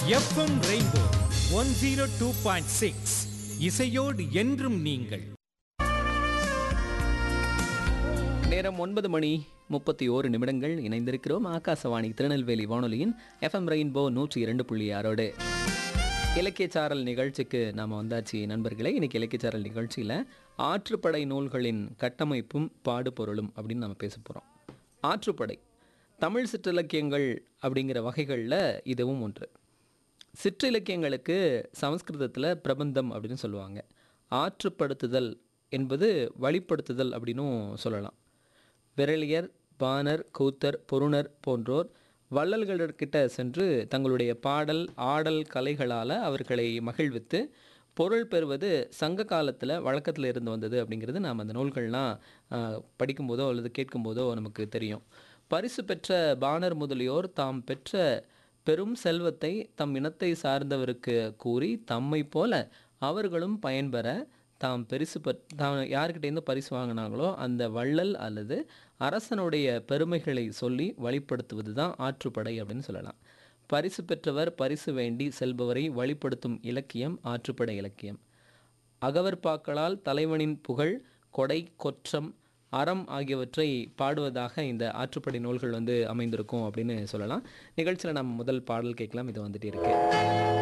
FM rainbow one zero two point six இசையோடு என்றும் நீங்கள் நேரம் ஒன்பது மணி முப்பத்தி ஓரு நிமிடங்கள் இணைந்திருக்கிறோம் ஆகாசவாணி திருநெல்வேலி வானொலியின் எஃப்எம் ரெயின்போ நூற்றி இரண்டு புள்ளி ஆறோடு இலக்கியச்சாரல் நிகழ்ச்சிக்கு நாம் வந்தாச்சு நண்பர்களே இன்னைக்கு இலக்கியச்சாரல் நிகழ்ச்சியில் ஆற்றுப்படை நூல்களின் கட்டமைப்பும் பாடுபொருளும் அப்படின்னு நம்ம பேச போகிறோம் ஆற்றுப்படை தமிழ் சிற்றிலக்கியங்கள் அப்படிங்கிற வகைகளில் இதுவும் ஒன்று சிற்றிலக்கியங்களுக்கு சமஸ்கிருதத்தில் பிரபந்தம் அப்படின்னு சொல்லுவாங்க ஆற்றுப்படுத்துதல் என்பது வழிப்படுத்துதல் அப்படின்னும் சொல்லலாம் விரலியர் பாணர் கூத்தர் பொருணர் போன்றோர் வள்ளல்களிடக்கிட்ட சென்று தங்களுடைய பாடல் ஆடல் கலைகளால் அவர்களை மகிழ்வித்து பொருள் பெறுவது சங்க காலத்தில் வழக்கத்தில் இருந்து வந்தது அப்படிங்கிறது நாம் அந்த நூல்கள்லாம் ஆஹ், படிக்கும்போதோ அல்லது கேட்கும்போதோ நமக்கு தெரியும் பரிசு பெற்ற பாணர் முதலியோர் தாம் பெற்ற பெரும் செல்வத்தை தம் இனத்தை சார்ந்தவருக்கு கூறி தம்மை போல அவர்களும் பயன்பெற தாம் பெரிசு பெற் தாம் யார்கிட்டேருந்து பரிசு வாங்கினாங்களோ அந்த வள்ளல் அல்லது அரசனுடைய பெருமைகளை சொல்லி வழிப்படுத்துவது தான் ஆற்றுப்படை அப்படின்னு சொல்லலாம் பரிசு பெற்றவர் பரிசு வேண்டி செல்பவரை வழிப்படுத்தும் இலக்கியம் ஆற்றுப்படை இலக்கியம் அகவற்பாக்களால் தலைவனின் புகழ் கொடை கொற்றம் அறம் ஆகியவற்றை பாடுவதாக இந்த ஆற்றுப்படை நூல்கள் வந்து அமைந்திருக்கும் அப்படின்னு சொல்லலாம் நிகழ்ச்சியில் நம்ம முதல் பாடல் கேட்கலாம் இது வந்துட்டு இருக்கு